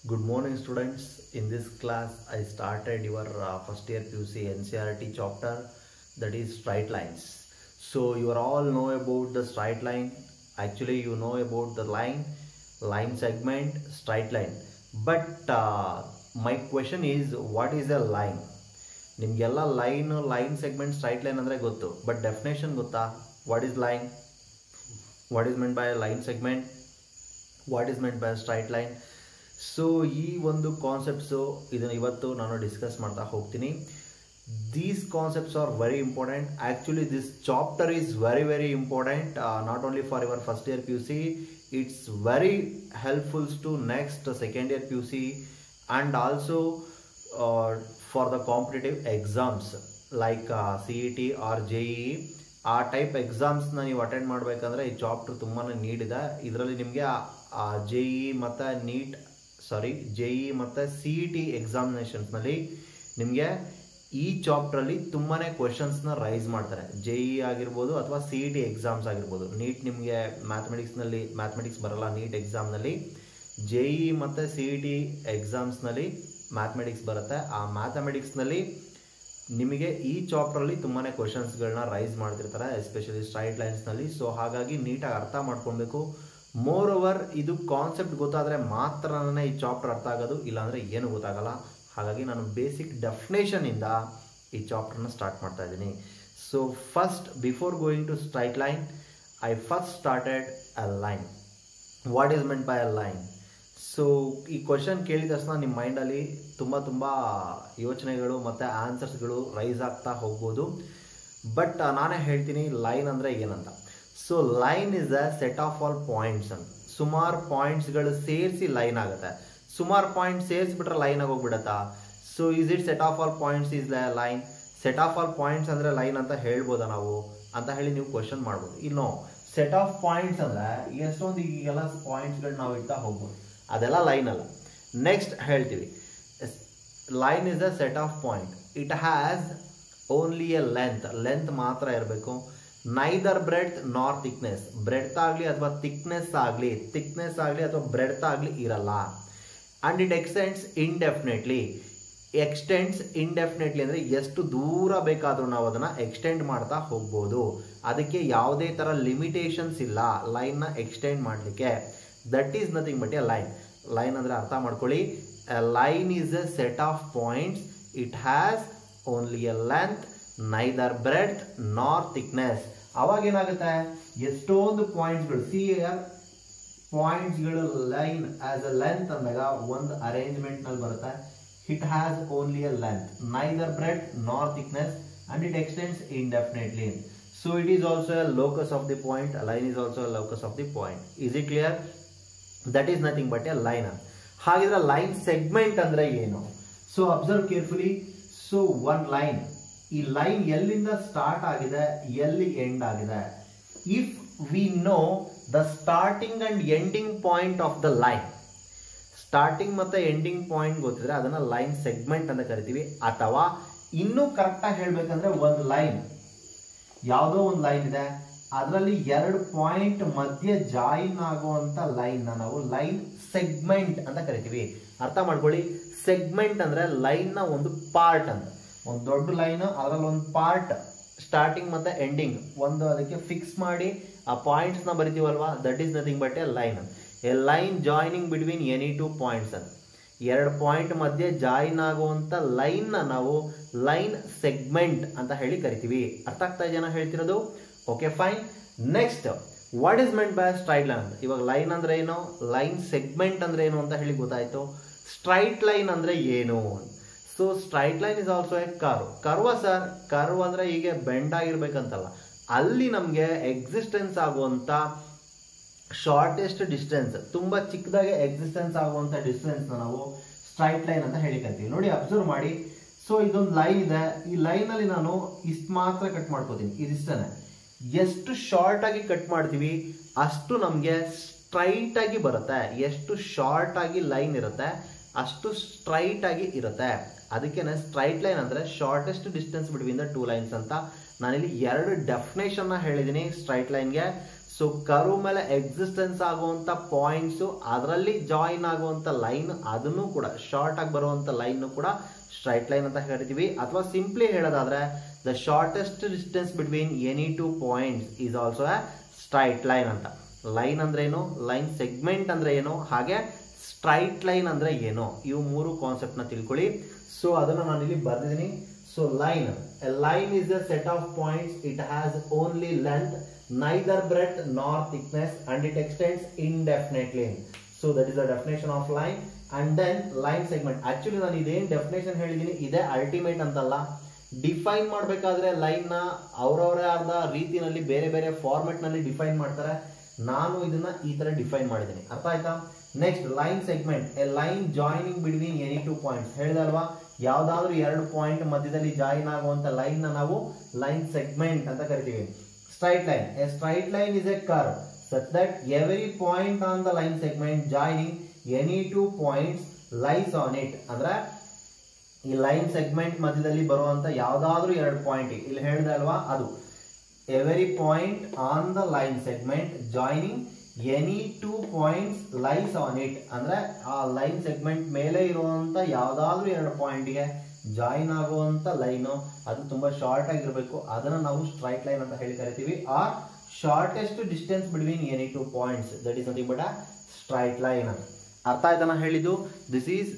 Good morning, students. In this class, I started your uh, first year PUC NCRT chapter that is straight lines. So, you are all know about the straight line. Actually, you know about the line, line segment, straight line. But uh, my question is, what is a line? ನಿಮಗೆಲ್ಲ line line segment straight line ಅಂದರೆ ಗೊತ್ತು but definition ಗೊತ್ತಾ what is line what is meant by line segment what is meant by straight line so ಈ ಒಂದು concepts ಇದನ್ನು ಇವತ್ತು ನಾನು discuss ಮಾಡ್ತಾ ಹೋಗ್ತೀನಿ these concepts are very important actually this chapter is very very important not only for your first year P U C it's very helpfuls to next second year P U C and also for the competitive exams like C E T or J E ಆ type ಎಕ್ಸಾಮ್ಸ್ನ ನೀವು attend ಮಾಡಬೇಕಂದ್ರೆ ಈ chapter ತುಂಬಾ ನೀಡಿದೆ ಇದರಲ್ಲಿ ನಿಮಗೆ J E ಮತ್ತು ನೀಟ್ ಸಾರಿ ಜೆ ಇ ಮತ್ತು ಸಿ ಇ ಟಿ ಎಕ್ಸಾಮಿನೇಷನ್ಸ್ನಲ್ಲಿ ನಿಮಗೆ ಈ ಚಾಪ್ಟ್ರಲ್ಲಿ ತುಂಬಾ ಕ್ವೆಶನ್ಸ್ನ ರೈಸ್ ಮಾಡ್ತಾರೆ ಜೆ ಇ ಆಗಿರ್ಬೋದು ಅಥವಾ ಸಿ ಇ ಟಿ ಎಕ್ಸಾಮ್ಸ್ ಆಗಿರ್ಬೋದು ನೀಟ್ ನಿಮಗೆ ಮ್ಯಾಥಮೆಟಿಕ್ಸ್ನಲ್ಲಿ ಮ್ಯಾಥಮೆಟಿಕ್ಸ್ ಬರಲ್ಲ ನೀಟ್ ಎಕ್ಸಾಮ್ನಲ್ಲಿ ಜೆ ಇ ಮತ್ತು ಸಿ ಇ ಟಿ ಎಕ್ಸಾಮ್ಸ್ನಲ್ಲಿ ಮ್ಯಾಥಮೆಟಿಕ್ಸ್ ಬರುತ್ತೆ ಆ ಮ್ಯಾಥಮೆಟಿಕ್ಸ್ನಲ್ಲಿ ನಿಮಗೆ ಈ ಚಾಪ್ಟ್ರಲ್ಲಿ ತುಂಬಾ ಕ್ವೆಶನ್ಸ್ಗಳನ್ನ ರೈಸ್ ಮಾಡ್ತಿರ್ತಾರೆ ಎಸ್ಪೆಷಲಿ ಸ್ಟ್ರೈಟ್ ಲೈನ್ಸ್ನಲ್ಲಿ ಸೊ ಹಾಗಾಗಿ ನೀಟಾಗಿ ಅರ್ಥ ಮಾಡ್ಕೊಳ್ಬೇಕು ಮೋರ್ ಓವರ್ ಇದು ಕಾನ್ಸೆಪ್ಟ್ ಗೊತ್ತಾದರೆ ಮಾತ್ರನೇ ಈ ಚಾಪ್ಟರ್ ಅರ್ಥ ಆಗೋದು ಇಲ್ಲಾಂದರೆ ಏನು ಗೊತ್ತಾಗಲ್ಲ ಹಾಗಾಗಿ ನಾನು ಬೇಸಿಕ್ ಡೆಫಿನೇಷನಿಂದ ಈ ಚಾಪ್ಟರ್ನ ಸ್ಟಾರ್ಟ್ ಮಾಡ್ತಾ ಇದ್ದೀನಿ so first before going to straight line I first started a line what is meant by a line so ಈ ಕ್ವಶನ್ ಕೇಳಿದ ತಕ್ಷಣ ನಿಮ್ಮ ಮೈಂಡಲ್ಲಿ ತುಂಬ ತುಂಬ ಯೋಚನೆಗಳು ಮತ್ತು ಆನ್ಸರ್ಸ್ಗಳು ರೈಸ್ ಆಗ್ತಾ ಹೋಗ್ಬೋದು ಬಟ್ ನಾನೇ ಹೇಳ್ತೀನಿ ಲೈನ್ ಅಂದರೆ ಏನಂತ so line is a set of all points ಅಂತ ಸುಮಾರು ಪಾಯಿಂಟ್ಸ್ಗಳು ಸೇರಿಸಿ ಲೈನ್ ಆಗುತ್ತೆ ಸುಮಾರು ಪಾಯಿಂಟ್ ಸೇರಿಸ್ಬಿಟ್ರೆ ಲೈನ್ ಆಗಿ ಹೋಗ್ಬಿಡತ್ತಾ so is it set of all points is line set of all points ಅಂದರೆ ಲೈನ್ ಅಂತ ಹೇಳ್ಬೋದಾ ನಾವು ಅಂತ ಹೇಳಿ ನೀವು ಕ್ವಶನ್ ಮಾಡ್ಬೋದು ಇನ್ನು ಸೆಟ್ ಆಫ್ ಪಾಯಿಂಟ್ಸ್ ಅಂದರೆ ಎಷ್ಟೊಂದು ಈಗೆಲ್ಲ ಪಾಯಿಂಟ್ಸ್ಗಳು ನಾವು ಇಡ್ತಾ ಹೋಗ್ಬೋದು ಅದೆಲ್ಲ ಲೈನ್ ಅಲ್ಲ ನೆಕ್ಸ್ಟ್ ಹೇಳ್ತೀವಿ line is a set of point it has only a length length ಮಾತ್ರ ಇರಬೇಕು neither breadth nor thickness breadth ಆಗಲಿ ಅಥವಾ ಥಿಕ್ನೆಸ್ ಆಗಲಿ ಥಿಕ್ನೆಸ್ ಆಗಲಿ ಅಥವಾ ಬ್ರೆಡ್ತ್ ಆಗಲಿ ಇರಲ್ಲ and it extends indefinitely extends indefinitely ಅಂದರೆ ಎಷ್ಟು ದೂರ ಬೇಕಾದರೂ ನಾವು ಅದನ್ನು ಎಕ್ಸ್ಟೆಂಡ್ ಮಾಡ್ತಾ ಹೋಗ್ಬೋದು ಅದಕ್ಕೆ ಯಾವುದೇ ಥರ ಲಿಮಿಟೇಷನ್ಸ್ ಇಲ್ಲ ಲೈನ್ನ ಎಕ್ಸ್ಟೆಂಡ್ ಮಾಡಲಿಕ್ಕೆ that is nothing but a line line ಅಂದರೆ ಅರ್ಥ ಮಾಡ್ಕೊಳ್ಳಿ line is a set of points it has only a length neither breadth nor thickness ಅವಾಗ ಏನಾಗುತ್ತೆ ಎಷ್ಟೊಂದು ಪಾಯಿಂಟ್ಸ್ಗಳು ಸಿ ಪಾಯಿಂಟ್ಸ್ಗಳು ಲೈನ್ ಆಸ್ ಅ ಲೆಂತ್ ಅಂದಾಗ ಒಂದು ಅರೇಂಜ್ಮೆಂಟ್ನಲ್ಲಿ ಬರುತ್ತೆ it has only a length neither breadth nor thickness and it extends indefinitely so it is also a locus of the point line is also a locus of the point is it clear that is nothing but a line ಹಾಗಿದ್ರೆ line segment ಅಂದ್ರೆ ಏನು so observe carefully so one line ಈ line ಎಲ್ಲಿಂದ start ಆಗಿದೆ ಎಲ್ಲಿ end ಆಗಿದೆ if we know the starting and ending point of the line starting ಮತ್ತೆ ending point ಗೊತ್ತಿದ್ರೆ ಅದನ್ನ ಲೈನ್ ಸೆಗ್ಮೆಂಟ್ ಅಂತ ಕರಿತೀವಿ ಅಥವಾ ಇನ್ನೂ ಕರೆಕ್ಟಾಗಿ ಹೇಳ್ಬೇಕಂದ್ರೆ ಒಂದು ಲೈನ್ ಯಾವುದೋ ಒಂದು ಲೈನ್ ಇದೆ ಅದರಲ್ಲಿ ಎರಡು ಪಾಯಿಂಟ್ ಮಧ್ಯೆ ಜಾಯಿನ್ ಆಗುವಂತ ಲೈನ್ ನಾವು ಲೈನ್ ಸೆಗ್ಮೆಂಟ್ ಅಂತ ಕರಿತೀವಿ ಅರ್ಥ ಮಾಡ್ಕೊಳ್ಳಿ ಸೆಗ್ಮೆಂಟ್ ಅಂದ್ರೆ ಲೈನ್ ನ ಒಂದು ಪಾರ್ಟ್ ಅಂತ ಒಂದು ದೊಡ್ಡ ಲೈನ್ ಅದರಲ್ಲಿ ಒಂದು ಪಾರ್ಟ್ ಸ್ಟಾರ್ಟಿಂಗ್ ಮತ್ತೆ ಎಂಡಿಂಗ್ ಒಂದು ಅದಕ್ಕೆ ಫಿಕ್ಸ್ ಮಾಡಿ ಆ ಪಾಯಿಂಟ್ಸ್ ನ ಬರಿತೀವಲ್ವಾ that is nothing but a line a line joining between any two points ಅಂತ ಎರಡು ಪಾಯಿಂಟ್ ಮಧ್ಯೆ ಜಾಯಿನ್ ಆಗುವಂತ ಲೈನ್ ನ ನಾವು ಲೈನ್ ಸೆಗ್ಮೆಂಟ್ ಅಂತ ಹೇಳಿ ಕರಿತೀವಿ ಅರ್ಥ ಆಗ್ತಾ ಇದೆಯಾ ಹೇಳ್ತಿರೋದು okay fine next what is meant by straight line ಇವಾಗ ಲೈನ್ ಅಂದ್ರೆ ಏನು ಲೈನ್ ಸೆಗ್ಮೆಂಟ್ ಅಂದ್ರೆ ಏನು ಅಂತ ಹೇಳಿ ಗೊತ್ತಾಯ್ತು ಸ್ಟ್ರೈಟ್ ಲೈನ್ ಅಂದ್ರೆ ಏನು so straight line is also a curve curve sir curve ಅಂದ್ರೆ ಹೀಗೆ ಬೆಂಡ್ ಆಗಿರ್ಬೇಕಂತಲ್ಲ ಅಲ್ಲಿ ನಮಗೆ ಎಕ್ಸಿಸ್ಟೆನ್ಸ್ ಆಗುವಂತ ಶಾರ್ಟೆಸ್ಟ್ ಡಿಸ್ಟೆನ್ಸ್ ತುಂಬಾ ಚಿಕ್ಕದಾಗಿ ಎಕ್ಸಿಸ್ಟೆನ್ಸ್ ಆಗುವಂತ ಡಿಸ್ಟೆನ್ಸ್ ನಾವು ಸ್ಟ್ರೈಟ್ ಲೈನ್ ಅಂತ ಹೇಳಿ ಕರಿತೀವಿ ನೋಡಿ ಅಬ್ಸರ್ವ್ ಮಾಡಿ ಸೊ ಇದೊಂದು ಲೈನ್ ಇದೆ ಈ ಲೈನ್ ಅಲ್ಲಿ ನಾನು ಇಷ್ಟು ಮಾತ್ರ ಕಟ್ ಮಾಡ್ಕೋತೀನಿ ಇದಿಷ್ಟನೇ ಎಷ್ಟು ಶಾರ್ಟ್ ಆಗಿ ಕಟ್ ಮಾಡ್ತೀವಿ ಅಷ್ಟು ನಮಗೆ ಸ್ಟ್ರೈಟ್ ಆಗಿ ಬರುತ್ತೆ ಎಷ್ಟು ಶಾರ್ಟ್ ಆಗಿ ಲೈನ್ ಇರುತ್ತೆ ಅಷ್ಟು ಸ್ಟ್ರೈಟ್ ಆಗಿ ಇರುತ್ತೆ ಅದಕ್ಕೇನೆ ಸ್ಟ್ರೈಟ್ ಲೈನ್ ಅಂದ್ರೆ shortest distance between the two lines ಅಂತ ನಾನಿಲ್ಲಿ ಎರಡು ಡೆಫಿನೇಷನ್ ಹೇಳಿದ್ದೀನಿ ಸ್ಟ್ರೈಟ್ ಲೈನ್ಗೆ ಸೊ ಕರು ಮೇಲೆ ಎಕ್ಸಿಸ್ಟೆನ್ಸ್ ಆಗುವಂತ ಪಾಯಿಂಟ್ಸ್ ಅದರಲ್ಲಿ ಜಾಯಿನ್ ಆಗುವಂತ ಲೈನ್ ಅದನ್ನು ಕೂಡ ಶಾರ್ಟ್ ಆಗಿ ಬರುವಂತ ಲೈನ್ ಕೂಡ ಸ್ಟ್ರೈಟ್ ಲೈನ್ ಅಂತ ಕರಿತೀವಿ ಅಥವಾ ಸಿಂಪ್ಲಿ ಹೇಳೋದಾದ್ರೆ the shortest distance between any two points is also a straight line ಅಂತ ಲೈನ್ ಅಂದ್ರೆ ಏನು ಲೈನ್ ಸೆಗ್ಮೆಂಟ್ ಅಂದ್ರೆ ಏನು ಹಾಗೆ ಸ್ಟ್ರೈಟ್ ಲೈನ್ ಅಂದ್ರೆ ಏನು ಇವು ಮೂರು ಕಾನ್ಸೆಪ್ಟ್ ನ ತಿಳ್ಕೊಳ್ಳಿ ಸೊ ಅದನ್ನ ನಾನು ಇಲ್ಲಿ ಬರ್ದಿದ್ದೀನಿ so line a line is a set of points it has only length neither breadth nor thickness and it extends indefinitely so that is the definition of line and then line segment actually ನಾನು ಇದೇನ್ definition ಹೇಳಿದೀನಿ ಇದೇ ultimate ಅಂತಲ್ಲ define ಮಾಡಬೇಕಾದ್ರೆ line ನ ಅವರವರೇ ಆದ ರೀತಿನಲ್ಲಿ ಬೇರೆ ಬೇರೆ ಫಾರ್ಮೆಟ್ ನಲ್ಲಿ ಡಿಫೈನ್ ಮಾಡ್ತಾರೆ ನಾನು ಇದನ್ನ ಈ ತರ ಡಿಫೈನ್ ಮಾಡಿದ್ದೀನಿ ಅರ್ಥ ಆಯ್ತಾ next line segment a line joining between any two points ಹೇಳಿದಲ್ವಾ ಯಾವ್ದಾದ್ರು ಎರಡು ಪಾಯಿಂಟ್ ಮಧ್ಯದಲ್ಲಿ ಜಾಯಿನ್ ಆಗುವಂತ ಲೈನ್ ನ ನಾವು ಲೈನ್ ಸೆಗ್ಮೆಂಟ್ ಅಂತ ಕರಿತೀವಿ straight line a straight line is a curve such that every point on the line segment joining any two points lies on it ಅಂದ್ರೆ ಈ ಲೈನ್ ಸೆಗ್ಮೆಂಟ್ ಮಧ್ಯದಲ್ಲಿ ಬರುವಂತ ಯಾವ್ದಾದ್ರು ಎರಡು ಪಾಯಿಂಟ್ ಇಲ್ಲಿ ಹೇಳಿದೆ ಅಲ್ವಾ ಅದು every point on the line segment joining any two points lies on it ಅಂದ್ರೆ ಆ ಲೈನ್ ಸೆಗ್ಮೆಂಟ್ ಮೇಲೆ ಇರುವಂತ ಯಾವ್ದಾದ್ರು ಎರಡು ಪಾಯಿಂಟ್ಗೆ ಜಾಯಿನ್ ಆಗುವಂತ ಲೈನ್ ಅದು ತುಂಬಾ ಶಾರ್ಟ್ ಆಗಿರ್ಬೇಕು ಅದನ್ನ ನಾವು ಸ್ಟ್ರೈಟ್ ಲೈನ್ ಅಂತ ಹೇಳಿ ಕರಿತೀವಿ or shortest distance between any two points that is nothing but a straight line ಅರ್ಥ ಆಯ್ತಾ ನಾನು ಹೇಳಿದ್ದು this is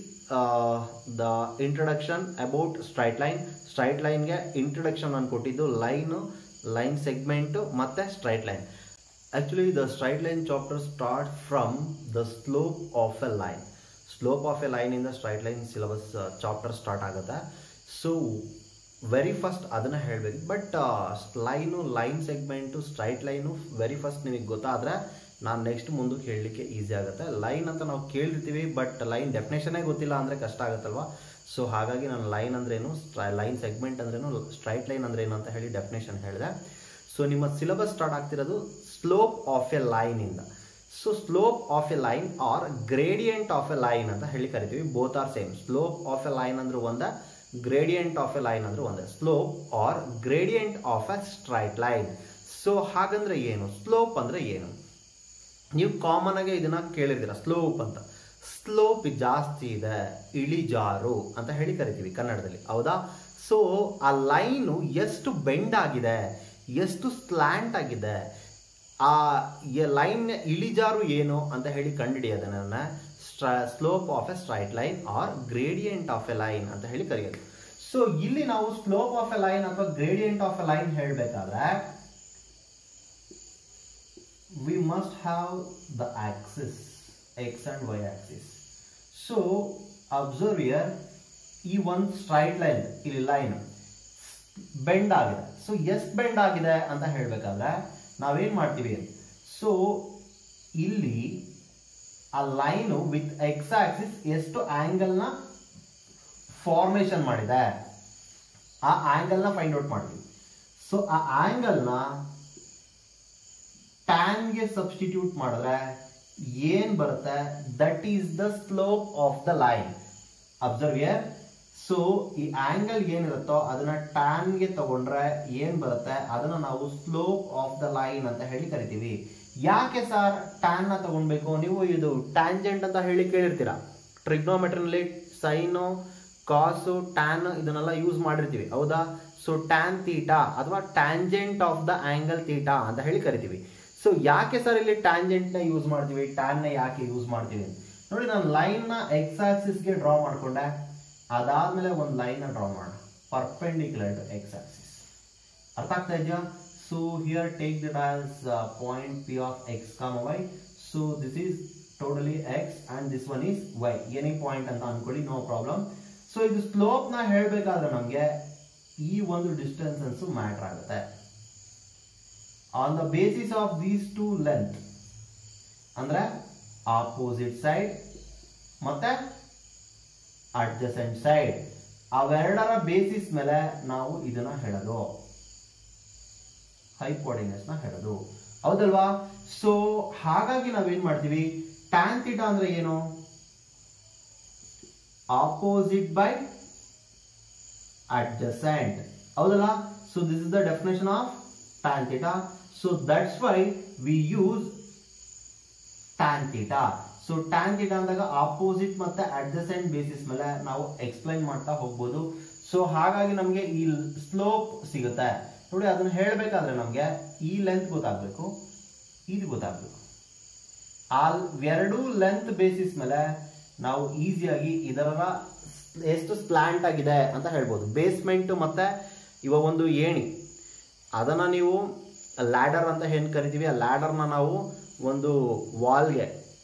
the introduction about straight line straight ಲೈನ್ಗೆ ಇಂಟ್ರೊಡಕ್ಷನ್ ನಾನು ಕೊಟ್ಟಿದ್ದು ಲೈನ್ ಲೈನ್ ಸೆಗ್ಮೆಂಟ್ ಮತ್ತೆ straight line actually the straight line chapter start from the slope of a line slope of a line ಇಂದ straight line syllabus chapter start ಆಗುತ್ತೆ so very first ಅದನ್ನ ಹೇಳಬೇಕು but line line segment straight line very first ನಿಮಗೆ ಗೊತ್ತಾದ್ರೆ ನಾನು next ಮುಂದಕ್ಕೆ ಹೇಳಲಿಕ್ಕೆ easy ಆಗುತ್ತೆ ಲೈನ್ ಅಂತ ನಾವು ಕೇಳಿರ್ತೀವಿ ಬಟ್ ಲೈನ್ ಡೆಫಿನೇಷನೇ ಗೊತ್ತಿಲ್ಲ ಅಂದರೆ ಕಷ್ಟ ಆಗುತ್ತಲ್ವಾ ಸೊ ಹಾಗಾಗಿ ನಾನು ಲೈನ್ ಅಂದ್ರೇನು ಲೈನ್ ಸೆಗ್ಮೆಂಟ್ ಅಂದ್ರೇನು ಸ್ಟ್ರೈಟ್ ಲೈನ್ ಅಂದ್ರೇನು ಅಂತ ಹೇಳಿ ಡೆಫಿನೇಷನ್ ಹೇಳಿದೆ ಸೊ ನಿಮ್ಮ ಸಿಲೆಬಸ್ ಸ್ಟಾರ್ಟ್ ಆಗ್ತಿರೋದು ಸ್ಲೋಪ್ ಆಫ್ ಎ ಲೈನ್ ಇಂದ so slope of a line or gradient of a line ಅಂತ ಹೇಳಿ ಕರಿತೀವಿ both are same slope of a line ಅಂದ್ರೆ ಒಂದ ಗ್ರೇಡಿಯಂಟ್ ಆಫ್ ಎ ಲೈನ್ ಅಂದ್ರೆ ಒಂದೇ slope or gradient of a straight line so ಹಾಗಂದ್ರೆ ಏನು ಸ್ಲೋಪ್ ಅಂದ್ರೆ ಏನು ನೀವು ಕಾಮನ್ ಆಗಿ ಇದನ್ನ ಕೇಳಿರ್ತೀರ ಸ್ಲೋಪ್ ಅಂತ ಸ್ಲೋಪ್ ಜಾಸ್ತಿ ಇದೆ ಇಳಿಜಾರು ಅಂತ ಹೇಳಿ ಕರಿತೀವಿ ಕನ್ನಡದಲ್ಲಿ ಹೌದಾ ಸೊ ಆ ಲೈನು ಎಷ್ಟು ಬೆಂಡ್ ಆಗಿದೆ ಎಷ್ಟು ಸ್ಲ್ಯಾಂಟ್ ಆಗಿದೆ ಆ ಲೈನ್ ಇಳಿಜಾರು ಏನು ಅಂತ ಹೇಳಿ ಕಂಡುಹಿಡಿಯೋದನ್ನ slope of a straight line or gradient of a line ಅಂತ ಹೇಳಿ ಕರೆಯೋದು ಸೊ ಇಲ್ಲಿ ನಾವು ಸ್ಲೋಪ್ ಆಫ್ ಎ ಲೈನ್ ಅಥವಾ ಗ್ರೇಡಿಯಂಟ್ ಆಫ್ ಎ ಲೈನ್ ಹೇಳಬೇಕಾದ್ರೆ we must have the axis x and y axis so observe here ಈ ಒಂದು straight line ಇಲ್ಲಿ ಲೈನ್ ಬೆಂಡ್ ಆಗಿದೆ ಸೊ ಎಷ್ಟು ಬೆಂಡ್ ಆಗಿದೆ ಅಂತ ಹೇಳ್ಬೇಕಾದ್ರೆ ನಾವೇನ್ ಮಾಡ್ತೀವಿ ಸೊ ಇಲ್ಲಿ ಆ ಲೈನು ವಿತ್ ಎಕ್ಸ್ ಆಕ್ಸಿಸ್ ಎಷ್ಟು ಆಂಗಲ್ ನ ಫಾರ್ಮೇಶನ್ ಮಾಡಿದೆ ಆ ಆಂಗಲ್ ನ ಫೈಂಡ್ ಔಟ್ ಮಾಡ್ತೀವಿ ಸೊ ಆ ಆಂಗಲ್ ನ ಟ್ಯಾನ್ ಗೆ ಸಬ್ಸ್ಟಿಟ್ಯೂಟ್ ಮಾಡಿದ್ರೆ ಏನ್ ಬರುತ್ತೆ that is the slope of the line observe here so ಈ ಆಂಗಲ್ ಏನಿರುತ್ತೋ ಅದನ್ನ ಟ್ಯಾನ್ ಗೆ ತಗೊಂಡ್ರೆ ಏನ್ ಬರುತ್ತೆ ಅದನ್ನ ನಾವು ಸ್ಲೋಪ್ ಆಫ್ ದ ಲೈನ್ ಅಂತ ಹೇಳಿ ಕರಿತೀವಿ ಯಾಕೆ ಸರ್ ಟ್ಯಾನ್ ನ ತಗೊಳ್ಬೇಕು ನೀವು ಇದು ಟ್ಯಾಂಜೆಂಟ್ ಅಂತ ಹೇಳಿ ಕೇಳಿರ್ತೀರಾ ಟ್ರಿಗ್ನೋಮೆಟ್ರಿನಲ್ಲಿ ಸೈನು ಕಾಸು ಟ್ಯಾನ್ ಇದನ್ನೆಲ್ಲ ಯೂಸ್ ಮಾಡಿರ್ತೀವಿ ಹೌದಾ ಸೊ ಟ್ಯಾನ್ ತೀಟಾ ಅಥವಾ tangent of the angle theta ಅಂತ ಹೇಳಿ ಕರಿತೀವಿ ಸೊ ಯಾಕೆ ಸರ್ ಇಲ್ಲಿ ಟ್ಯಾಂಜೆಂಟ್ ನ ಯೂಸ್ ಮಾಡ್ತೀವಿ ಟ್ಯಾನ್ ನ ಯಾಕೆ ಯೂಸ್ ಮಾಡ್ತೀವಿ ನೋಡಿ ನಾನು ಲೈನ್ ನ ಎಕ್ಸ್ ಆಕ್ಸಿಸ್ ಗೆ ಡ್ರಾ ಮಾಡ್ಕೊಂಡೆ ಅದಾದ್ಮೇಲೆ ಒಂದು ಲೈನ್ ನ ಡ್ರಾ ಮಾಡೋಣ ಪರ್ಪೆಂಡಿಕ್ಯುಲರ್ ಟು ಎಕ್ಸ್ ಆಕ್ಸಿಸ್ ಅರ್ಥ ಆಗ್ತಾ ಇದೆಯಾ so here take this as point P of X comma Y so this is totally X and this one is Y any point ಅಂತ ಅನ್ಕೊಳ್ಳಿ ನೋ ಪ್ರಾಬ್ಲಮ್ ಸೊ ಇದು slope ನ ಹೇಳ್ಬೇಕಾದ್ರೆ ನಮಗೆ ಈ ಒಂದು ಡಿಸ್ಟೆನ್ಸ್ ಮ್ಯಾಟರ್ ಆಗುತ್ತೆ on the basis of these two length ಅಂದ್ರೆ ಆಪೋಸಿಟ್ ಸೈಡ್ ಮತ್ತೆ ಅಡ್ಜಸೆಂಟ್ ಸೈಡ್ ಅವೆರಡರ ಬೇಸಿಸ್ ಮೇಲೆ ನಾವು ಇದನ್ನ ಹೇಳೋದು ಹೈಕೋರ್ಡಿನೇಟ್ಸ್ ನ ಹೇಳೋದು ಹೌದಲ್ವಾ ಸೊ ಹಾಗಾಗಿ ನಾವೇನ್ ಮಾಡ್ತೀವಿ ಟ್ಯಾನ್ ಥೀಟಾ ಅಂದ್ರೆ ಏನು ಆಪೋಸಿಟ್ ಬೈ ಅಡ್ಜಸೆಂಟ್ ಹೌದಲ್ಲ so this is the definition of tan theta so that's why we use tan theta so tan theta ಅಂದಾಗ ಆಪೋಸಿಟ್ ಮತ್ತೆ ಅಡ್ಜಸೆಂಟ್ ಬೇಸಿಸ್ ಮೇಲೆ ನಾವು ಎಕ್ಸ್ಪ್ಲೈನ್ ಮಾಡ್ತಾ ಹೋಗ್ಬೋದು ಸೊ ಹಾಗಾಗಿ ನಮಗೆ ಈ ಸ್ಲೋಪ್ ಸಿಗುತ್ತೆ ನೋಡಿ ಅದನ್ನ ಹೇಳ್ಬೇಕಾದ್ರೆ ನಮಗೆ ಈ ಲೆಂತ್ ಗೊತ್ತಾಗ್ಬೇಕು ಇದು ಗೊತ್ತಾಗ್ಬೇಕು ಆ ಎರಡು ಲೆಂತ್ ಬೇಸಿಸ್ ಮೇಲೆ ನಾವು ಈಸಿಯಾಗಿ ಇದರ ಎಷ್ಟು ಸ್ಲಾಂಟ್ ಆಗಿದೆ ಅಂತ ಹೇಳ್ಬೋದು ಬೇಸ್ಮೆಂಟ್ ಮತ್ತೆ ಇವಾಗ ಒಂದು ಏಣಿ ಅದನ್ನ ನೀವು ಲ್ಯಾಡರ್ ಅಂತ ಏನ್ ಕರಿತೀವಿ ಆ ಲ್ಯಾಡರ್ನ ನಾವು ಒಂದು ವಾಲ್ಗೆ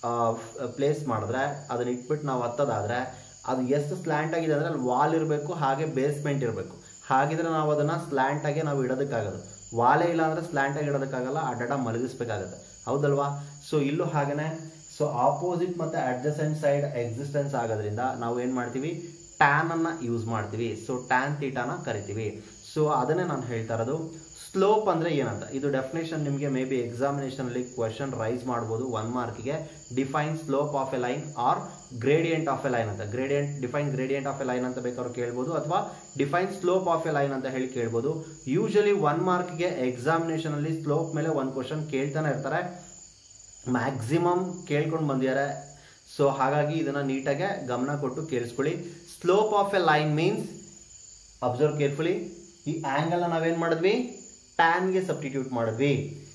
ಪ್ಲೇಸ್ ಮಾಡಿದ್ರೆ ಅದನ್ನ ಇಟ್ಬಿಟ್ಟು ನಾವು ಹತ್ತೋದಾದ್ರೆ ಅದು ಎಷ್ಟು ಸ್ಲ್ಯಾಂಟ್ ಆಗಿದೆ ಅಂದ್ರೆ ಅಲ್ಲಿ ವಾಲ್ ಇರಬೇಕು ಹಾಗೆ ಬೇಸ್ಮೆಂಟ್ ಇರಬೇಕು ಹಾಗಿದ್ರೆ ನಾವು ಅದನ್ನ ಸ್ಲ್ಯಾಂಟ್ ಆಗಿ ನಾವು ಇಡೋದಕ್ಕಾಗದು ವಾಲೇ ಇಲ್ಲ ಅಂದ್ರೆ ಸ್ಲ್ಯಾಂಟ್ ಆಗಿ ಇಡೋದಕ್ಕಾಗಲ್ಲ ಆ ಡಟ ಮಲಗಿಸ್ಬೇಕಾಗತ್ತೆ ಹೌದಲ್ವಾ ಸೊ ಇಲ್ಲೂ ಹಾಗೇನೆ ಸೊ ಆಪೋಸಿಟ್ ಮತ್ತೆ ಅಡ್ಜಸೆಂಟ್ ಸೈಡ್ ಎಕ್ಸಿಸ್ಟೆನ್ಸ್ ಆಗೋದ್ರಿಂದ ನಾವು ಏನ್ ಮಾಡ್ತೀವಿ ಟ್ಯಾನ್ ಅನ್ನ ಯೂಸ್ ಮಾಡ್ತೀವಿ ಸೊ ಟ್ಯಾನ್ ತೀಟಾನ ಕರಿತೀವಿ ಸೊ ಅದನ್ನೇ ನಾನು ಹೇಳ್ತಾ ಇರೋದು ಸ್ಲೋಪ್ ಅಂದ್ರೆ ಏನಂತ ಇದು ಡೆಫಿನೇಷನ್ ನಿಮಗೆ ಮೇ ಬಿ ಎಕ್ಸಾಮಿನೇಷನ್ ಅಲ್ಲಿ ಕ್ವಶನ್ ರೈಸ್ ಮಾಡ್ಬೋದು ಒನ್ ಮಾರ್ಕ್ಗೆ define slope of a line or gradient of a line ಅಂತ gradient define gradient of a line ಅಂತ ಬೇಕಾದ್ರೂ ಕೇಳ್ಬೋದು ಅಥವಾ define slope of a line ಅಂತ ಹೇಳಿ ಕೇಳ್ಬೋದು ಯೂಶಲಿ ಒನ್ ಮಾರ್ಕ್ಗೆ ಎಕ್ಸಾಮಿನೇಷನ್ ಅಲ್ಲಿ ಸ್ಲೋಪ್ ಮೇಲೆ ಒಂದು ಕ್ವಶನ್ ಕೇಳ್ತಾನೆ ಇರ್ತಾರೆ ಮ್ಯಾಕ್ಸಿಮಮ್ ಕೇಳ್ಕೊಂಡು ಬಂದಿದ್ದಾರೆ ಸೊ ಹಾಗಾಗಿ ಇದನ್ನ ನೀಟಾಗಿ ಗಮನ ಕೊಟ್ಟು ಕೇಳಿಸ್ಕೊಳ್ಳಿ slope of a line means observe carefully ಈ ಆಂಗಲ್ ನಾವೇನ್ ಮಾಡಿದ್ವಿ ಟ್ಯಾನ್ಗೆ ಸಬ್ಸ್ಟಿಟ್ಯೂಟ್ ಮಾಡಿದ್ವಿ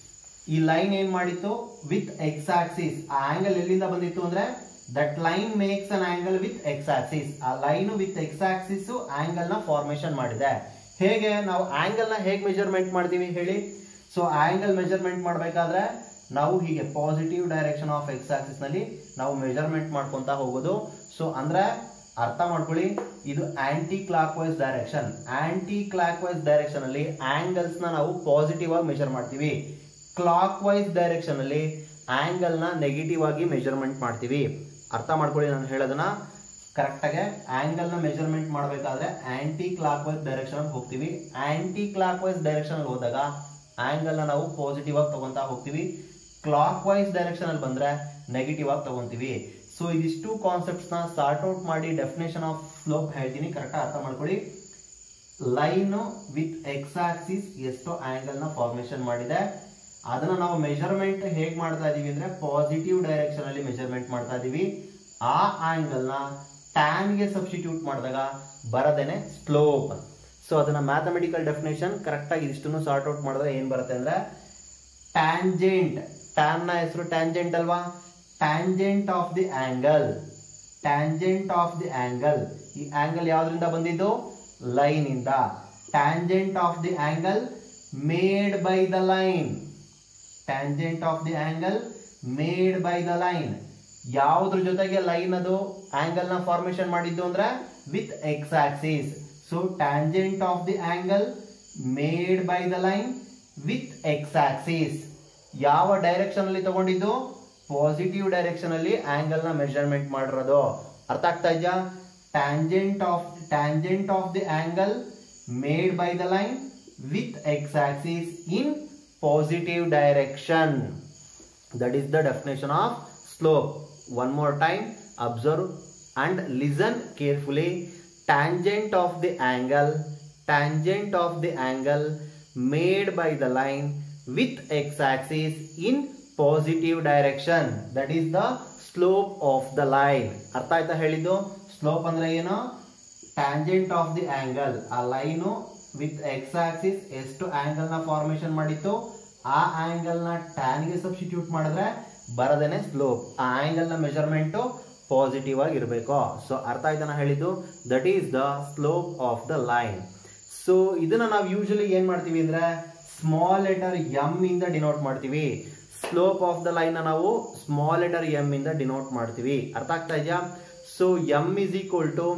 ಈ ಲೈನ್ ಏನ್ ಮಾಡಿತ್ತು ವಿತ್ ಎಕ್ಸ್ ಆಕ್ಸಿಸ್ ಆ ಆಂಗಲ್ ಎಲ್ಲಿಂದ ಬಂದಿತ್ತು ಅಂದ್ರೆ that line makes an angle with X axis ಆ line with X axis angle ನ ಫಾರ್ಮೇಶನ್ ಮಾಡಿದೆ ಹೇಗೆ ನಾವು ಆಂಗಲ್ ನ ಹೇಗೆ ಮೆಜರ್ಮೆಂಟ್ ಮಾಡ್ತೀವಿ ಹೇಳಿ ಸೊ ಆಂಗಲ್ ಮೆಜರ್ಮೆಂಟ್ ಮಾಡಬೇಕಾದ್ರೆ ನಾವು ಹೀಗೆ positive direction of X axis ನಲ್ಲಿ ನಾವು ಮೆಜರ್ಮೆಂಟ್ ಮಾಡ್ಕೊಂತ ಹೋಗೋದು ಸೊ ಅಂದ್ರೆ ಅರ್ಥ ಮಾಡ್ಕೊಳ್ಳಿ ಇದು clock wise direction clock wise direction ಅಲ್ಲಿ ಆಂಗಲ್ಸ್ ನ ನಾವು ಪಾಸಿಟಿವ್ ಆಗಿ ಮೆಜರ್ ಮಾಡ್ತೀವಿ ಕ್ಲಾಕ್ ವೈಸ್ ಡೈರೆಕ್ಷನ್ ಅಲ್ಲಿ ಆಂಗಲ್ ನ ನೆಗೆಟಿವ್ ಆಗಿ ಮೆಜರ್ಮೆಂಟ್ ಮಾಡ್ತೀವಿ ಅರ್ಥ ಮಾಡ್ಕೊಳ್ಳಿ ನಾನು ಹೇಳೋದನ್ನ ಕರೆಕ್ಟ್ ಆಗಿ ಆಂಗಲ್ ನ ಮೆಜರ್ಮೆಂಟ್ ಮಾಡಬೇಕಾದ್ರೆ ಆಂಟಿ ಕ್ಲಾಕ್ ವೈಸ್ ಡೈರೆಕ್ಷನ್ ಅಲ್ಲಿ ಹೋಗ್ತೀವಿ ಆಂಟಿ ಕ್ಲಾಕ್ ವೈಸ್ ಡೈರೆಕ್ಷನ್ ಅಲ್ಲಿ ಹೋದಾಗ ಆಂಗಲ್ ನ ನಾವು ಪಾಸಿಟಿವ್ ಆಗಿ ತಗೊಂತಾ ಹೋಗ್ತೀವಿ ಕ್ಲಾಕ್ ವೈಸ್ ಡೈರೆಕ್ಷನ್ ಅಲ್ಲಿ ಬಂದ್ರೆ ನೆಗೆಟಿವ್ ಆಗಿ ತಗೊಂತೀವಿ ಸೊ ಇದಿಷ್ಟು ಕಾನ್ಸೆಪ್ಟ್ಸ್ ನ ಸಾರ್ಟ್ ಔಟ್ ಮಾಡಿ ಡೆಫಿನೇಷನ್ ಆಫ್ ಸ್ಲೋಪ್ ಹೇಳ್ತೀನಿ ಕರೆಕ್ಟ್ ಅರ್ಥ ಮಾಡ್ಕೊಳ್ಳಿ ಲೈನ್ ವಿತ್ ಎಕ್ಸ್ ಆಕ್ಸಿಸ್ ಎಷ್ಟು ಆಂಗಲ್ ನ ಫಾರ್ಮೇಶನ್ ಮಾಡಿದೆ ಅದನ್ನ ನಾವು ಮೆಜರ್ಮೆಂಟ್ ಹೇಗ್ ಮಾಡ್ತಾ ಇದೀವಿ ಅಂದ್ರೆ ಪಾಸಿಟಿವ್ ಡೈರೆಕ್ಷನ್ ಅಲ್ಲಿ ಮೆಜರ್ಮೆಂಟ್ ಮಾಡ್ತಾ ಇದೀವಿ ಆ ಆಂಗಲ್ ನ ಟ್ಯಾನ್ ಗೆ ಸಬ್ಸ್ಟಿಟ್ಯೂಟ್ ಮಾಡಿದಾಗ ಬರದೇನೆ ಸ್ಲೋಪ್ ಸೊ ಅದನ್ನ ಮ್ಯಾಥಮೆಟಿಕಲ್ ಡೆಫಿನೇಷನ್ ಕರೆಕ್ಟ್ ಆಗಿ ಇದಿಷ್ಟನ್ನು ಸಾರ್ಟ್ ಔಟ್ ಮಾಡಿದ್ರೆ ಏನ್ ಬರುತ್ತೆ ಅಂದ್ರೆ ಟ್ಯಾಂಜೆಂಟ್ ಟ್ಯಾನ್ ನ ಹೆಸರು ಟ್ಯಾಂಜೆಂಟ್ ಅಲ್ವಾ tangent of the angle tangent of the angle ಈ ಆಂಗಲ್ ಯಾವ್ದ್ರಿಂದ ಬಂದಿದ್ದು ಲೈನ್ ಇಂದ tangent of the angle made by the line tangent of the angle made by the line ಯಾವ್ದ್ರ ಜೊತೆಗೆ ಲೈನ್ ಅದು ಆಂಗಲ್ ನ ಫಾರ್ಮೇಶನ್ ಮಾಡಿದ್ದು ಅಂದ್ರೆ with X axis so tangent of the angle made by the line with X axis ಯಾವ direction ಅಲ್ಲಿ ತಗೊಂಡಿದ್ದು positive direction ಅಲ್ಲಿ ಆಂಗಲ್ ನ ಮೆಜರ್ಮೆಂಟ್ ಮಾಡಿರೋದು ಅರ್ಥ ಆಗ್ತಾ ಇದೆಯಾ tangent of tangent of the angle made by the line with X axis in positive direction that is the definition of slope one more time observe and listen carefully tangent of the angle tangent of the angle made by the line with x-axis in positive direction that is the slope of the line ಅರ್ಥ ಆಯ್ತಾ ಹೇಳಿದ್ದು slope ಅಂದ್ರೆ ಏನು tangent of the angle ಆ line with X axis ಎಷ್ಟು angle ನ formation ಮಾಡಿತ್ತು ಆ ಆಂಗಲ್ ನ ಟ್ಯಾನ್ ಗೆ ಸಬ್ಸ್ಟಿಟ್ಯೂಟ್ ಮಾಡಿದ್ರೆ ಬರದೇನೆ ಸ್ಲೋಪ್ ಆ ಆಂಗಲ್ ನ ಮೆಜರ್ಮೆಂಟ್ ಪಾಸಿಟಿವ್ ಆಗಿ ಇರಬೇಕು ಸೊ ಅರ್ಥ ಆಯ್ತಾನ ಹೇಳಿದ್ದು that is the slope of the line so ಇದನ್ನ ನಾವು ಯೂಶಲಿ ಏನ್ ಮಾಡ್ತೀವಿ ಅಂದ್ರೆ ಸ್ಮಾಲ್ ಲೆಟರ್ ಎಂ ಇಂದ ಡಿನೋಟ್ ಮಾಡ್ತೀವಿ ಸ್ಲೋಪ್ ಆಫ್ ದ ಲೈನ್ ನಾವು ಸ್ಮಾಲ್ ಲೆಟರ್ ಎಂ ಇಂದ ಡಿನೋಟ್ ಮಾಡ್ತೀವಿ ಅರ್ಥ ಆಗ್ತಾ ಇದೆಯಾ so M is equal to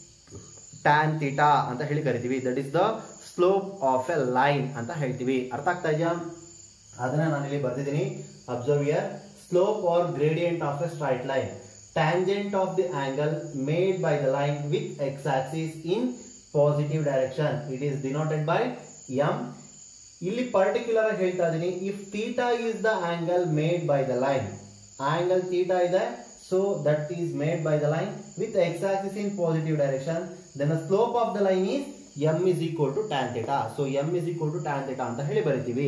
tan theta ಅಂತ ಹೇಳಿ ಕರಿತೀವಿ that is the slope of a line ಅಂತ ಹೇಳ್ತೀವಿ ಅರ್ಥ ಆಗ್ತಾ ಇದೆಯಾ ಅದನ್ನ ನಾನು ಇಲ್ಲಿ ಬರ್ದಿದ್ದೀನಿ observe here slope or gradient of a straight line tangent of the angle made by the line with X axis in positive direction it is denoted by M ಇಲ್ಲಿ ಪರ್ಟಿಕ್ಯುಲರ್ ಆಗಿ ಹೇಳ್ತಾ ಇದೀನಿ if theta is the angle made by the line angle theta ಇದೆ so that is made by the line with X axis in positive direction then the slope of the line is M is equal to tan theta so M is equal to tan theta ಅಂತ ಹೇಳಿ ಬರಿತೀವಿ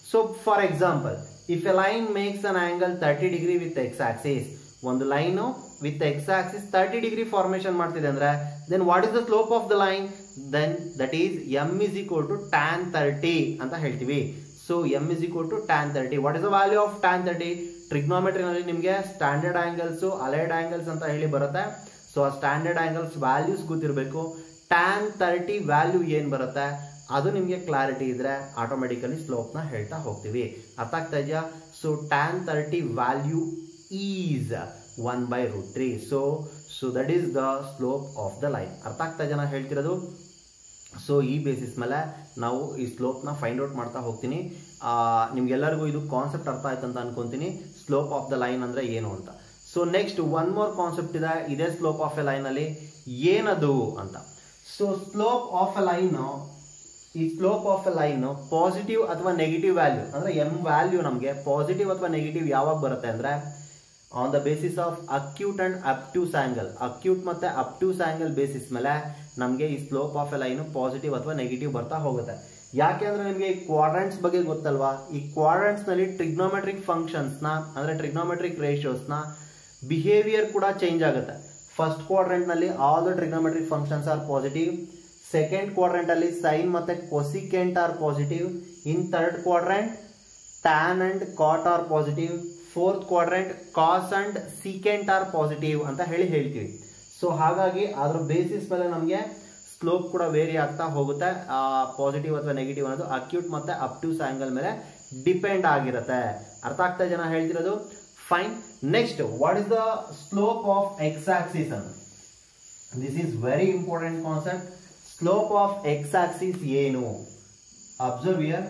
so for example if a line makes an angle thirty degree with X axis ಒಂದು line with X axis thirty degree formation ಮಾಡ್ತಿದೆ ಅಂದ್ರೆ then what is the slope of the line then that is M is equal to tan thirty ಅಂತ ಹೇಳ್ತೀವಿ so M is equal to tan thirty what is the value of tan thirty ಟ್ರಿಗ್ನೋಮೆಟ್ರಿನಲ್ಲಿ ನಿಮಗೆ standard angles allied angles ಅಂತ ಹೇಳಿ ಬರುತ್ತೆ so ಆ standard angles values ಗೊತ್ತಿರಬೇಕು tan thirty value ಏನು ಬರುತ್ತೆ ಅದು ನಿಮಗೆ ಕ್ಲಾರಿಟಿ ಇದ್ರೆ ಆಟೋಮೆಟಿಕಲಿ ಸ್ಲೋಪ್ನ ಹೇಳ್ತಾ ಹೋಗ್ತೀವಿ ಅರ್ಥ ಆಗ್ತಾ ಇದೆಯಾ so tan thirty value is one by root three so so that is the slope of the line ಅರ್ಥ ಆಗ್ತಾ ಇದೆಯಾ ನಾನು ಹೇಳ್ತಿರೋದು ಸೊ ಈ ಬೇಸಿಸ್ ಮೇಲೆ ನಾವು ಈ ಸ್ಲೋಪ್ನ ಫೈಂಡ್ ಔಟ್ ಮಾಡ್ತಾ ಹೋಗ್ತೀನಿ ನಿಮ್ಗೆಲ್ಲರಿಗೂ ಇದು ಕಾನ್ಸೆಪ್ಟ್ ಅರ್ಥ ಆಯ್ತು ಅಂತ ಅನ್ಕೊಂತೀನಿ ಸ್ಲೋಪ್ ಆಫ್ ದ ಲೈನ್ ಅಂದ್ರೆ ಏನು ಅಂತ so next one more concept ಇದೆ ಇದೇ ಸ್ಲೋಪ್ ಆಫ್ ಎ ಲೈನ್ ಅಲ್ಲಿ ಏನದು ಅಂತ so slope of a line ಈ slope of a line positive ಅಥವಾ ನೆಗೆಟಿವ್ ವ್ಯಾಲ್ಯೂ ಅಂದ್ರೆ ಎಂ ವ್ಯಾಲ್ಯೂ ನಮಗೆ ಪಾಸಿಟಿವ್ ಅಥವಾ ನೆಗೆಟಿವ್ ಯಾವಾಗ ಬರುತ್ತೆ ಅಂದ್ರೆ on the basis of acute and obtuse angle acute ಮತ್ತೆ ಅಪ್ಟ್ಯೂಸ್ ಆಂಗಲ್ ಬೇಸಿಸ್ ಮೇಲೆ ನಮಗೆ ಈ slope of a line positive ಅಥವಾ ನೆಗೆಟಿವ್ ಬರ್ತಾ ಹೋಗುತ್ತೆ ಯಾಕೆ ಅಂದ್ರೆ ನಿಮಗೆ ಈ ಕ್ವಾಡ್ರೆಂಟ್ಸ್ ಬಗ್ಗೆ ಗೊತ್ತಲ್ವಾ ಈ ಕ್ವಾಡ್ರೆಂಟ್ಸ್ ನಲ್ಲಿ ಟ್ರಿಗ್ನೋಮೆಟ್ರಿಕ್ ಫಂಕ್ಷನ್ಸ್ ನ ಅಂದ್ರೆ ಟ್ರಿಗ್ನೋಮೆಟ್ರಿಕ್ ರೇಷಿಯೋಸ್ ನ ಬಿಹೇವಿಯರ್ ಕೂಡ ಚೇಂಜ್ ಆಗುತ್ತೆ ಫಸ್ಟ್ ಕ್ವಾಡ್ರೆಂಟ್ ನಲ್ಲಿ all the trigonometric functions are positive second quadrant ಅಲ್ಲಿ ಸೈನ್ ಮತ್ತೆ cosecant are positive in third quadrant tan and cot are positive fourth quadrant cos and secant are positive ಅಂತ ಹೇಳಿ ಹೇಳ್ತೀವಿ so ಹಾಗಾಗಿ ಅದ್ರ basis ಮೇಲೆ ನಮಗೆ ಸ್ಲೋಪ್ ಕೂಡ ವೇರಿ ಆಗ್ತಾ ಹೋಗುತ್ತೆ ಪಾಸಿಟಿವ್ ಅಥವಾ ನೆಗೆಟಿವ್ ಅನ್ನೋದು ಅಕ್ಯೂಟ್ ಮತ್ತೆ ಅಪ್ಟ್ಯೂಸ್ ಆಂಗಲ್ ಮೇಲೆ ಡಿಪೆಂಡ್ ಆಗಿರುತ್ತೆ ಅರ್ಥ ಆಗ್ತಾ ಜನ ಹೇಳ್ತಿರೋದು fine next what is the slope of X axis ಅಂತ this is very important concept slope of X axis ಏನು observe here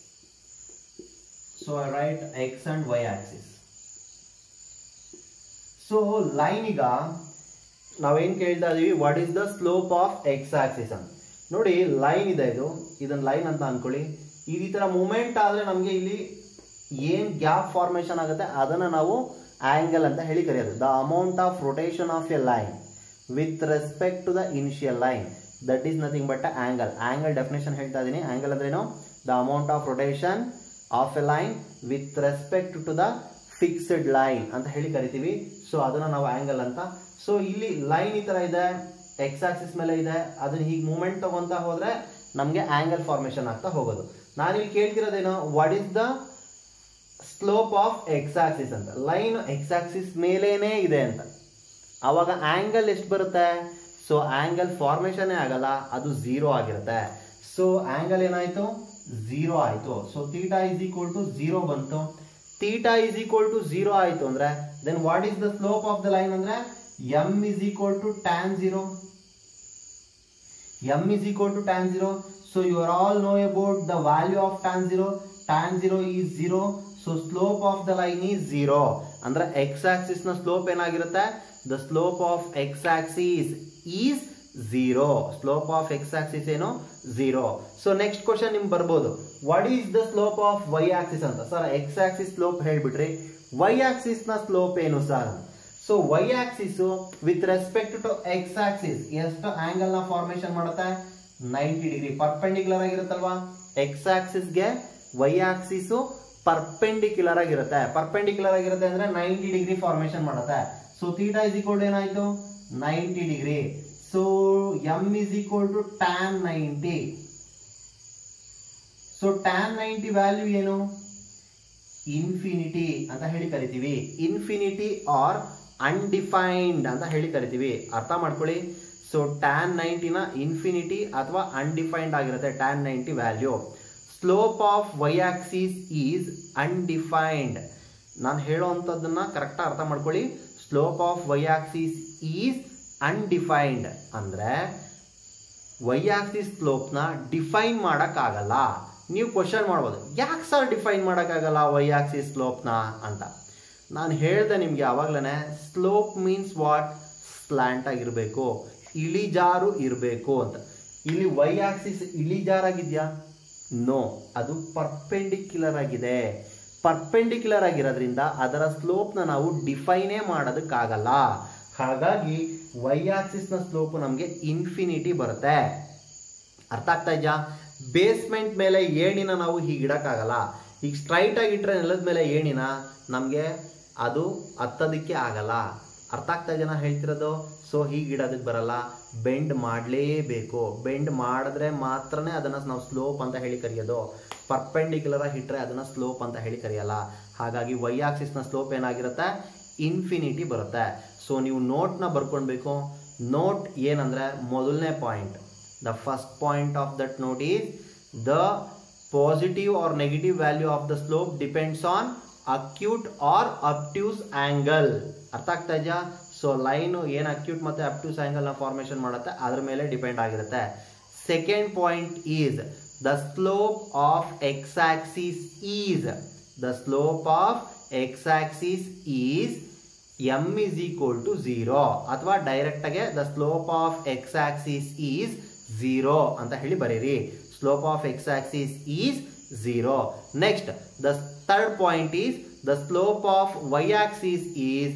so I write X and Y axis so line ಈಗ ನಾವೇನ್ ಕೇಳ್ತಾ ಇದೀವಿ what is the slope of X axis ಅಂತ ನೋಡಿ line ಇದೆ ಇದು ಇದನ್ನ ಲೈನ್ ಅಂತ ಅನ್ಕೊಳ್ಳಿ ಈ ತರ ಮೂಮೆಂಟ್ ಆದ್ರೆ ನಮಗೆ ಇಲ್ಲಿ ಏನ್ ಗ್ಯಾಪ್ ಫಾರ್ಮೇಶನ್ ಆಗುತ್ತೆ ಅದನ್ನ ನಾವು ಆಂಗಲ್ ಅಂತ ಹೇಳಿ ಕರೆಯೋದು the amount of rotation of a line with respect to the initial line that is nothing but angle angle definition ಹೇಳ್ತಾ ಇದೀನಿ ಆಂಗಲ್ ಅಂದ್ರೆ ಏನು the amount of rotation of a line with respect to the fixed line ಅಂತ ಹೇಳಿ ಕರಿತೀವಿ so ಅದನ್ನ ನಾವು angle ಅಂತ ಸೊ ಇಲ್ಲಿ ಲೈನ್ ಈ ತರ ಇದೆ ಎಕ್ಸ್ ಆಕ್ಸಿಸ್ ಮೇಲೆ ಇದೆ ಅದನ್ನ ಹೀಗೆ ಮೂಮೆಂಟ್ ತಗೊಂತ ಹೋದ್ರೆ ನಮಗೆ ಆಂಗಲ್ ಫಾರ್ಮೇಶನ್ ಆಗ್ತಾ ಹೋಗೋದು ನಾನು ಇಲ್ಲಿ ಕೇಳ್ತಿರೋದೇನು what is the slope of X axis ಅಂತ ಲೈನ್ ಎಕ್ಸ್ ಆಕ್ಸಿಸ್ ಮೇಲೇನೆ ಇದೆ ಅಂತ ಅವಾಗ ಆಂಗಲ್ ಎಷ್ಟು ಬರುತ್ತೆ ಸೊ ಆಂಗಲ್ ಫಾರ್ಮೇಶನ್ ಆಗಲ್ಲ ಅದು ಝೀರೋ ಆಗಿರುತ್ತೆ ಸೊ ಆಂಗಲ್ ಏನಾಯ್ತು ಝೀರೋ ಆಯ್ತು so theta is equal to zero ಬಂತು theta is equal to zero ಆಯ್ತು ಅಂದ್ರೆ then what is the slope of the line ಅಂದ್ರೆ M is equal to tan zero M is equal to tan zero so you are all know about the value of tan zero tan zero is zero so slope of the line is zero ಅಂದ್ರೆ X axis ನ slope ಏನಾಗಿರುತ್ತೆ the slope of X axis is zero slope of X axis ಏನು zero so next question ನಿಮ್ಗೆ ಬರ್ಬೋದು what is the slope of Y axis ಅಂತ sir X axis slope ಹೇಳ್ಬಿಟ್ರಿ Y axis ನ slope ಏನು sir so Y axis with respect to X axis ಎಷ್ಟು angle ನ formation ಮಾಡುತ್ತೆ ನೈಂಟಿ ಡಿಗ್ರಿ ಪರ್ಪೆಂಡಿಕ್ಯುಲರ್ ಆಗಿರುತ್ತಲ್ವಾ ಎಕ್ಸ್ ಆಕ್ಸಿಸ್ ಗೆ ವೈ ಆಕ್ಸಿಸ್ ಪರ್ಪೆಂಡಿಕ್ಯುಲರ್ ಆಗಿರುತ್ತೆ ಪರ್ಪೆಂಡಿಕ್ಯುಲರ್ ಆಗಿರುತ್ತೆ ಅಂದ್ರೆ ನೈಂಟಿ ಡಿಗ್ರಿ ಫಾರ್ಮೇಶನ್ ಮಾಡುತ್ತೆ so theta is equal to ಏನಾಯ್ತು ninety degree so M is equal to tan ninety so tan ninety value ಏನು infinity ಅಂತ ಹೇಳಿ ಕರಿತೀವಿ ಇನ್ಫಿನಿಟಿ ಆರ್ ಅನ್ಡಿಫೈನ್ಡ್ ಅಂತ ಹೇಳಿ ಕರಿತೀವಿ ಅರ್ಥ ಮಾಡ್ಕೊಳ್ಳಿ ಸೊ ಟ್ಯಾನ್ ನೈಂಟಿನ ಇನ್ಫಿನಿಟಿ ಅಥವಾ ಅನ್ಡಿಫೈನ್ಡ್ ಆಗಿರುತ್ತೆ tan ninety value slope of Y axis is undefined ನಾನು ಹೇಳೋವಂಥದ್ದನ್ನ ಕರೆಕ್ಟ್ ಅರ್ಥ ಮಾಡ್ಕೊಳ್ಳಿ slope of Y axis is undefined ಅಂದ್ರೆ ವೈ ಆಕ್ಸಿಸ್ ಸ್ಲೋಪ್ನ ಡಿಫೈನ್ ಮಾಡೋಕ್ಕಾಗಲ್ಲ ನೀವು ಕ್ವಶನ್ ಮಾಡ್ಬೋದು ಯಾಕೆ ಸರ್ ಡಿಫೈನ್ ಮಾಡೋಕ್ಕಾಗಲ್ಲ ವೈ ಆಕ್ಸಿಸ್ ಸ್ಲೋಪ್ನ ಅಂತ ನಾನು ಹೇಳ್ದೆ ನಿಮಗೆ ಆವಾಗಲೇ ಸ್ಲೋಪ್ ಮೀನ್ಸ್ ವಾಟ್ ಸ್ಲ್ಯಾಂಟ್ ಆಗಿರಬೇಕು ಇಳಿಜಾರು ಇರಬೇಕು ಅಂತ ಇಲ್ಲಿ ವೈ ಆಕ್ಸಿಸ್ ಇಳಿಜಾರಾಗಿದ್ಯಾ ನೋ ಅದು ಪರ್ಪೆಂಡಿಕ್ಯುಲರ್ ಆಗಿದೆ ಪರ್ಪೆಂಡಿಕ್ಯುಲರ್ ಆಗಿರೋದ್ರಿಂದ ಅದರ ಸ್ಲೋಪ್ನ ನಾವು ಡಿಫೈನೇ ಮಾಡೋದಕ್ಕಾಗಲ್ಲ ಹಾಗಾಗಿ ವೈ ಆಕ್ಸಿಸ್ ನ ಸ್ಲೋಪ್ ನಮಗೆ ಇನ್ಫಿನಿಟಿ ಬರುತ್ತೆ ಅರ್ಥ ಆಗ್ತಾ ಇದೆಯಾ ಬೇಸ್ಮೆಂಟ್ ಮೇಲೆ ಏಣಿನ ನಾವು ಹೀಗಿಡಕ್ಕಾಗಲ್ಲ ಈಗ ಸ್ಟ್ರೈಟ್ ಆಗಿಟ್ರೆ ನೆಲದ ಮೇಲೆ ಏಣಿನ ನಮಗೆ ಅದು ಹತ್ತೋದಕ್ಕೆ ಆಗಲ್ಲ ಅರ್ಥ ಆಗ್ತಾ ಜನ ಹೇಳ್ತಿರೋದು ಸೊ ಹೀಗಿಡೋದಕ್ಕೆ ಬರಲ್ಲ ಬೆಂಡ್ ಮಾಡಲೇಬೇಕು ಬೆಂಡ್ ಮಾಡಿದ್ರೆ ಮಾತ್ರನೇ ಅದನ್ನು ನಾವು ಸ್ಲೋಪ್ ಅಂತ ಹೇಳಿ ಕರೆಯೋದು ಪರ್ಪೆಂಡಿಕ್ಯುಲರ್ ಆಗಿ ಇಟ್ಟರೆ ಅದನ್ನು ಸ್ಲೋಪ್ ಅಂತ ಹೇಳಿ ಕರೆಯಲ್ಲ ಹಾಗಾಗಿ ವೈ ಆಕ್ಸಿಸ್ನ ಸ್ಲೋಪ್ ಏನಾಗಿರುತ್ತೆ ಇನ್ಫಿನಿಟಿ ಬರುತ್ತೆ ಸೊ ನೀವು ನೋಟ್ನ ಬರ್ಕೊಳ್ಬೇಕು ನೋಟ್ ಏನಂದ್ರೆ ಮೊದಲನೇ point the first point of that note is the positive or negative value of the slope depends on acute or obtuse angle ಅರ್ಥ ಆಗ್ತಾ ಇದೆಯಾ ಸೊ ಲೈನು ಏನು ಅಕ್ಯೂಟ್ ಮತ್ತೆ ಅಪ್ಟ್ಯೂಸ್ ಆಂಗಲ್ನ ಫಾರ್ಮೇಷನ್ ಮಾಡುತ್ತೆ ಅದ್ರ ಮೇಲೆ ಡಿಪೆಂಡ್ ಆಗಿರುತ್ತೆ second point is the slope of X axis is the slope of X axis is M is equal to zero ಅಥವಾ ಡೈರೆಕ್ಟ್ ಆಗಿ the slope of X axis is zero ಅಂತ ಹೇಳಿ ಬರೀರಿ slope of X axis is zero next the third point is the slope of Y axis is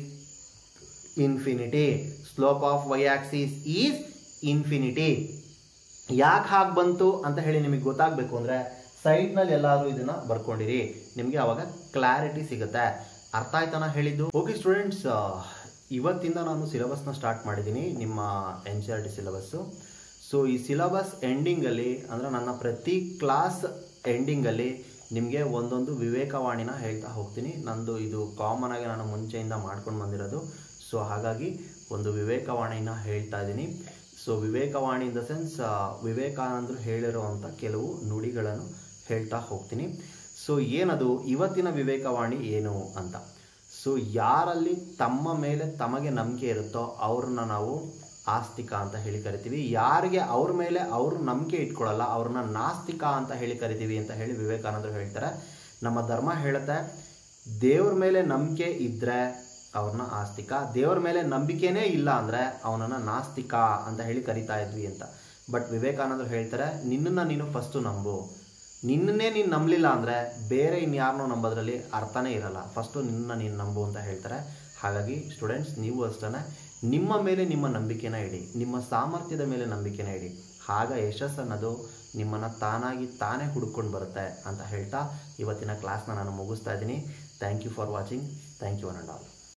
infinity slope of Y axis is infinity ಯಾಕೆ ಹಾಗೆ ಬಂತು ಅಂತ ಹೇಳಿ ನಿಮಗೆ ಗೊತ್ತಾಗಬೇಕು ಅಂದರೆ ಸೈಡ್ನಲ್ಲಿ ಎಲ್ಲಾದರೂ ಇದನ್ನ ಬರ್ಕೊಂಡಿರಿ ನಿಮಗೆ ಅವಾಗ ಕ್ಲಾರಿಟಿ ಸಿಗುತ್ತೆ ಅರ್ಥ ಆಯ್ತಾನ ಹೇಳಿದ್ದು ಓಕೆ ಸ್ಟೂಡೆಂಟ್ಸ್ ಇವತ್ತಿಂದ ನಾನು ಸಿಲೆಬಸ್ನ ಸ್ಟಾರ್ಟ್ ಮಾಡಿದ್ದೀನಿ ನಿಮ್ಮ N C R T syllabus so ಈ ಸಿಲೆಬಸ್ ಎಂಡಿಂಗಲ್ಲಿ ಅಂದರೆ ನನ್ನ ಪ್ರತಿ ಕ್ಲಾಸ್ ಎಂಡಿಂಗಲ್ಲಿ ನಿಮಗೆ ಒಂದೊಂದು ವಿವೇಕವಾಣಿನ ಹೇಳ್ತಾ ಹೋಗ್ತೀನಿ ನಂದು ಇದು ಕಾಮನ್ ಆಗಿ ನಾನು ಮುಂಚೆಯಿಂದ ಮಾಡ್ಕೊಂಡು ಬಂದಿರೋದು ಸೊ ಹಾಗಾಗಿ ಒಂದು ವಿವೇಕವಾಣಿನ ಹೇಳ್ತಾ ಇದ್ದೀನಿ so Vivekavani in the sense ವಿವೇಕಾನಂದರು ಹೇಳಿರುವಂಥ ಕೆಲವು ನುಡಿಗಳನ್ನು ಹೇಳ್ತಾ ಹೋಗ್ತೀನಿ ಸೊ ಏನದು ಇವತ್ತಿನ ವಿವೇಕವಾಣಿ ಏನು ಅಂತ ಸೊ ಯಾರಲ್ಲಿ ತಮ್ಮ ಮೇಲೆ ತಮಗೆ ನಂಬಿಕೆ ಇರುತ್ತೋ ಅವ್ರನ್ನ ನಾವು ಆಸ್ತಿಕ ಅಂತ ಹೇಳಿ ಕರಿತೀವಿ ಯಾರಿಗೆ ಅವ್ರ ಮೇಲೆ ಅವರು ನಂಬಿಕೆ ಇಟ್ಕೊಳ್ಳಲ್ಲ ಅವ್ರನ್ನ ನಾಸ್ತಿಕ ಅಂತ ಹೇಳಿ ಕರಿತೀವಿ ಅಂತ ಹೇಳಿ ವಿವೇಕಾನಂದರು ಹೇಳ್ತಾರೆ ನಮ್ಮ ಧರ್ಮ ಹೇಳುತ್ತೆ ದೇವ್ರ ಮೇಲೆ ನಂಬಿಕೆ ಇದ್ರೆ ಅವ್ರನ್ನ ಆಸ್ತಿಕ ದೇವ್ರ ಮೇಲೆ ನಂಬಿಕೆನೇ ಇಲ್ಲ ಅಂದ್ರೆ ಅವನನ್ನ ನಾಸ್ತಿಕ ಅಂತ ಹೇಳಿ ಕರಿತಾ ಇದ್ವಿ ಅಂತ ಬಟ್ ವಿವೇಕಾನಂದರು ಹೇಳ್ತಾರೆ ನಿನ್ನನ್ನು ನೀನು ಫಸ್ಟು ನಂಬು ನಿನ್ನನ್ನೇ ನೀನು ನಂಬಲಿಲ್ಲ ಅಂದರೆ ಬೇರೆ ಇನ್ಯಾರನ್ನೋ ನಂಬೋದ್ರಲ್ಲಿ ಅರ್ಥನೇ ಇರಲ್ಲ ಫಸ್ಟು ನಿನ್ನ ನೀನು ನಂಬು ಅಂತ ಹೇಳ್ತಾರೆ ಹಾಗಾಗಿ ಸ್ಟೂಡೆಂಟ್ಸ್ ನೀವು ಅಷ್ಟೇ ನಿಮ್ಮ ಮೇಲೆ ನಿಮ್ಮ ನಂಬಿಕೆನ ಇಡಿ ನಿಮ್ಮ ಸಾಮರ್ಥ್ಯದ ಮೇಲೆ ನಂಬಿಕೆನ ಇಡಿ ಆಗ ಯಶಸ್ಸು ಅನ್ನೋದು ನಿಮ್ಮನ್ನು ತಾನಾಗಿ ತಾನೇ ಹುಡ್ಕೊಂಡು ಬರುತ್ತೆ ಅಂತ ಹೇಳ್ತಾ ಇವತ್ತಿನ ಕ್ಲಾಸ್ನ ನಾನು ಮುಗಿಸ್ತಾ ಇದ್ದೀನಿ thank you for watching thank you one all